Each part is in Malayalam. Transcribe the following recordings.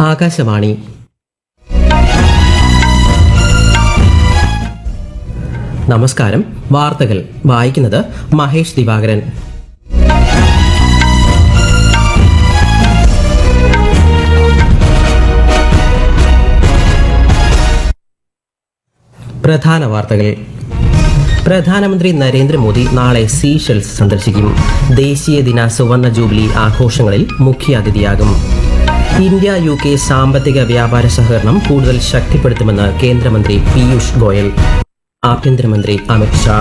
ആകാശവാണി നമസ്കാരം വാർത്തകൾ വായിക്കുന്നത് മഹേഷ് ദിവാകരൻ പ്രധാന വാർത്തകൾ പ്രധാനമന്ത്രി നരേന്ദ്രമോദി നാളെ സീഷെൽസ് സന്ദർശിക്കും ദേശീയ ദിന സുവർണ ജൂബിലി ആഘോഷങ്ങളിൽ മുഖ്യാതിഥിയാകും ഇന്ത്യ യു കെ സാമ്പത്തിക വ്യാപാര സഹകരണം കൂടുതൽ ശക്തിപ്പെടുത്തുമെന്ന് കേന്ദ്രമന്ത്രി പീയൂഷ് ഗോയൽ ആഭ്യന്തരമന്ത്രി അമിത് ഷാ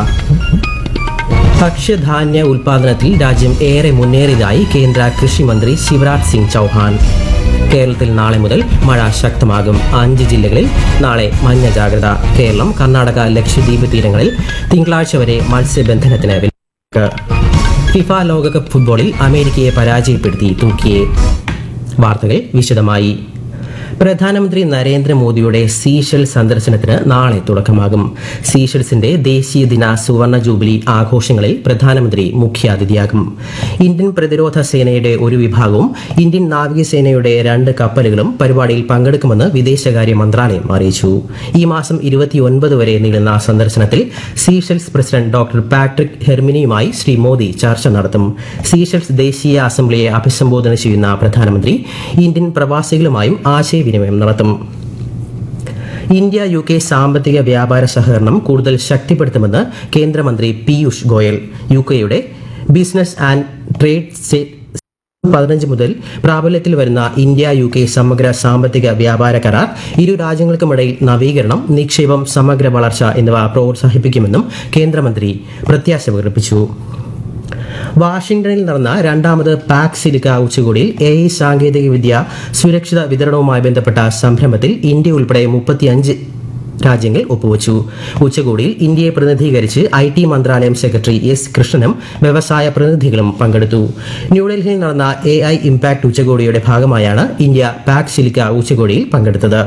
ഭക്ഷ്യധാന്യ ഉൽപാദനത്തിൽ രാജ്യം ഏറെ മുന്നേറിയതായി കേന്ദ്ര കൃഷിമന്ത്രി ശിവരാജ് സിംഗ് ചൗഹാൻ കേരളത്തിൽ നാളെ മുതൽ മഴ ശക്തമാകും അഞ്ച് ജില്ലകളിൽ നാളെ മഞ്ഞ ജാഗ്രത കേരളം കർണാടക ലക്ഷദ്വീപ് തീരങ്ങളിൽ തിങ്കളാഴ്ച വരെ മത്സ്യബന്ധനത്തിന് വിലക്ക് ഫിഫ ലോകകപ്പ് ഫുട്ബോളിൽ അമേരിക്കയെ പരാജയപ്പെടുത്തി തുർക്കിയെ വാർത്തകൾ വിശദമായി പ്രധാനമന്ത്രി നരേന്ദ്രമോദിയുടെ സീഷൽ സന്ദർശനത്തിന് നാളെ തുടക്കമാകും സീഷൽസിന്റെ ദേശീയ ദിന സുവർണ ജൂബിലി ആഘോഷങ്ങളിൽ പ്രധാനമന്ത്രി മുഖ്യാതിഥിയാകും ഇന്ത്യൻ പ്രതിരോധ സേനയുടെ ഒരു വിഭാഗവും ഇന്ത്യൻ നാവികസേനയുടെ രണ്ട് കപ്പലുകളും പരിപാടിയിൽ പങ്കെടുക്കുമെന്ന് വിദേശകാര്യ മന്ത്രാലയം അറിയിച്ചു ഈ മാസം ഇരുപത്തിയൊൻപത് വരെ നീളുന്ന സന്ദർശനത്തിൽ സീഷൽസ് പ്രസിഡന്റ് ഡോക്ടർ പാട്രിക് ഹെർമിനിയുമായി ശ്രീ മോദി ചർച്ച നടത്തും സീഷൽസ് ദേശീയ അസംബ്ലിയെ അഭിസംബോധന ചെയ്യുന്ന പ്രധാനമന്ത്രി ഇന്ത്യൻ പ്രവാസികളുമായും ആശയവിനിമയം നടത്തും ഇന്ത്യ യു കെ സാമ്പത്തിക വ്യാപാര സഹകരണം കൂടുതൽ ശക്തിപ്പെടുത്തുമെന്ന് കേന്ദ്രമന്ത്രി പീയൂഷ് ഗോയൽ യു കെയുടെ ബിസിനസ് ആൻഡ് ട്രേഡ് സ്റ്റേറ്റ് പതിനഞ്ച് മുതൽ പ്രാബല്യത്തിൽ വരുന്ന ഇന്ത്യ യു കെ സമഗ്ര സാമ്പത്തിക വ്യാപാര കരാർ ഇരു രാജ്യങ്ങൾക്കുമിടയിൽ നവീകരണം നിക്ഷേപം സമഗ്ര വളർച്ച എന്നിവ പ്രോത്സാഹിപ്പിക്കുമെന്നും കേന്ദ്രമന്ത്രി പ്രത്യാശ പ്രകടിപ്പിച്ചു വാഷിംഗ്ടണിൽ നടന്ന രണ്ടാമത് പാക് സിലിക്ക ഉച്ചകോടിയിൽ എ ഐ സാങ്കേതികവിദ്യ സുരക്ഷിത വിതരണവുമായി ബന്ധപ്പെട്ട സംരംഭത്തിൽ ഇന്ത്യ ഉൾപ്പെടെ മുപ്പത്തിയഞ്ച് രാജ്യങ്ങൾ ഒപ്പുവച്ചു ഉച്ചകോടിയിൽ ഇന്ത്യയെ പ്രതിനിധീകരിച്ച് ഐ ടി മന്ത്രാലയം സെക്രട്ടറി എസ് കൃഷ്ണനും വ്യവസായ പ്രതിനിധികളും പങ്കെടുത്തു ന്യൂഡൽഹിയിൽ നടന്ന എ ഐ ഇംപാക്ട് ഉച്ചകോടിയുടെ ഭാഗമായാണ് ഇന്ത്യ പാക് സിലിക്ക ഉച്ചകോടിയിൽ പങ്കെടുത്തത്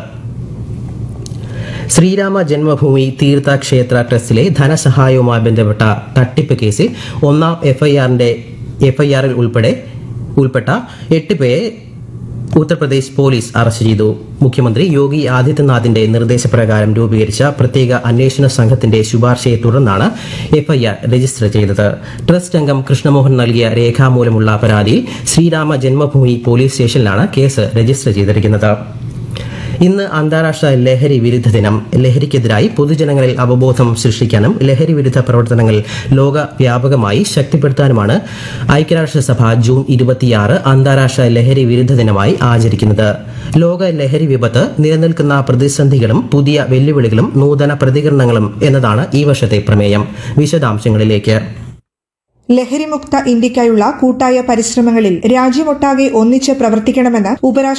ശ്രീരാമ ജന്മഭൂമി തീർത്ഥ ക്ഷേത്ര ട്രസ്റ്റിലെ ധനസഹായവുമായി ബന്ധപ്പെട്ട തട്ടിപ്പ് കേസിൽ ഒന്നാം എഫ്ഐആറിന്റെ എഫ്ഐആറിൽ ഉൾപ്പെടെ ഉൾപ്പെട്ട എട്ട് പേരെ ഉത്തർപ്രദേശ് പോലീസ് അറസ്റ്റ് ചെയ്തു മുഖ്യമന്ത്രി യോഗി ആദിത്യനാഥിന്റെ നിർദ്ദേശപ്രകാരം രൂപീകരിച്ച പ്രത്യേക അന്വേഷണ സംഘത്തിന്റെ ശുപാർശയെ തുടർന്നാണ് എഫ്ഐആർ രജിസ്റ്റർ ചെയ്തത് ട്രസ്റ്റ് അംഗം കൃഷ്ണമോഹൻ നൽകിയ രേഖാമൂലമുള്ള പരാതിയിൽ ശ്രീരാമ ജന്മഭൂമി പോലീസ് സ്റ്റേഷനിലാണ് കേസ് രജിസ്റ്റർ ചെയ്തിരിക്കുന്നത് ഇന്ന് അന്താരാഷ്ട്ര ലഹരി വിരുദ്ധ ദിനം ലഹരിക്കെതിരായി പൊതുജനങ്ങളിൽ അവബോധം സൃഷ്ടിക്കാനും ലഹരി വിരുദ്ധ പ്രവർത്തനങ്ങൾ ലോകവ്യാപകമായി ശക്തിപ്പെടുത്താനുമാണ് ഐക്യരാഷ്ട്രസഭ ജൂൺ ഇരുപത്തിയാറ് അന്താരാഷ്ട്ര ലഹരി വിരുദ്ധ ദിനമായി ആചരിക്കുന്നത് ലോക ലഹരി വിപത്ത് നിലനിൽക്കുന്ന പ്രതിസന്ധികളും പുതിയ വെല്ലുവിളികളും നൂതന പ്രതികരണങ്ങളും എന്നതാണ് ഈ വർഷത്തെ പ്രമേയം വിശദാംശങ്ങളിലേക്ക് ലഹരിമുക്ത ഇന്ത്യയ്ക്കായുള്ള കൂട്ടായ പരിശ്രമങ്ങളിൽ രാജ്യമൊട്ടാകെ ഒന്നിച്ച് പ്രവർത്തിക്കണമെന്ന് ഉപരാഷ്ട്രപതി